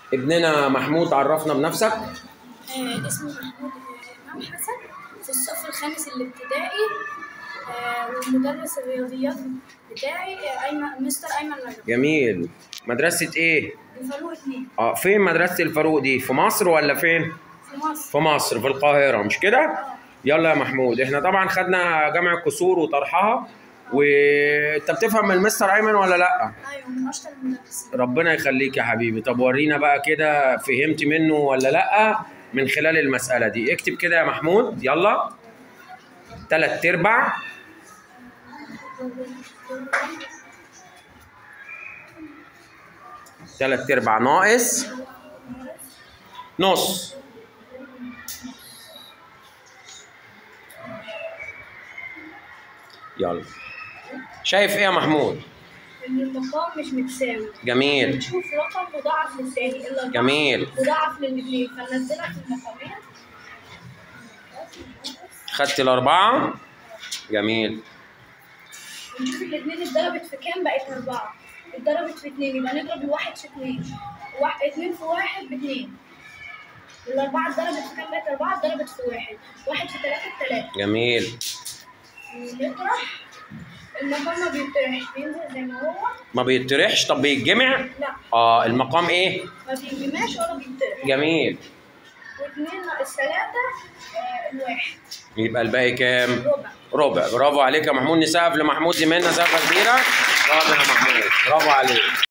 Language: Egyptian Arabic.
ابننا محمود عرفنا بنفسك آه، اسمي محمود إمام حسن في الصف الخامس الابتدائي آه، ومدرس الرياضيات بتاعي آه، أيمن مستر أيمن رجب جميل مدرسة ايه؟ الفاروق اتنين اه فين مدرسة الفاروق دي؟ في مصر ولا فين؟ في مصر في مصر في القاهرة مش كده؟ يلا يا محمود احنا طبعا خدنا جمع الكسور وطرحها وانت بتفهم من المستر ايمن ولا لا؟ أيوة من أشطر المدرسين ربنا يخليك يا حبيبي طب ورينا بقى كده فهمت منه ولا لا من خلال المسألة دي اكتب كده يا محمود يلا تلات ارباع تلات ارباع ناقص نص يلا شايف ايه يا محمود إن المقام مش متساوي جميل بنشوف رقم مضاعف للثاني الأربعة جميل. مضاعف للاثنين فننزلها في المقامين خدت الأربعة جميل ونشوف الاثنين اتضربت في كام بقت أربعة اتضربت في اثنين يبقى نضرب الواحد في اثنين واحد اثنين في واحد باثنين الأربعة اتضربت في كام بقت أربعة اتضربت في واحد واحد في ثلاثة بثلاثة جميل ونطرح المقام ما بيطرحش بينزل زي ما هو ما بيطرحش طب بيتجمع لا اه المقام ايه ما بينجمعش ولا بيطرح جميل واثنين ناقص ثلاثة آه الواحد يبقى الباقي كام ربع ربع برافو عليك يا محمود نسقف لمحمود زميلنا سقفه كبيره برافو يا محمود برافو عليك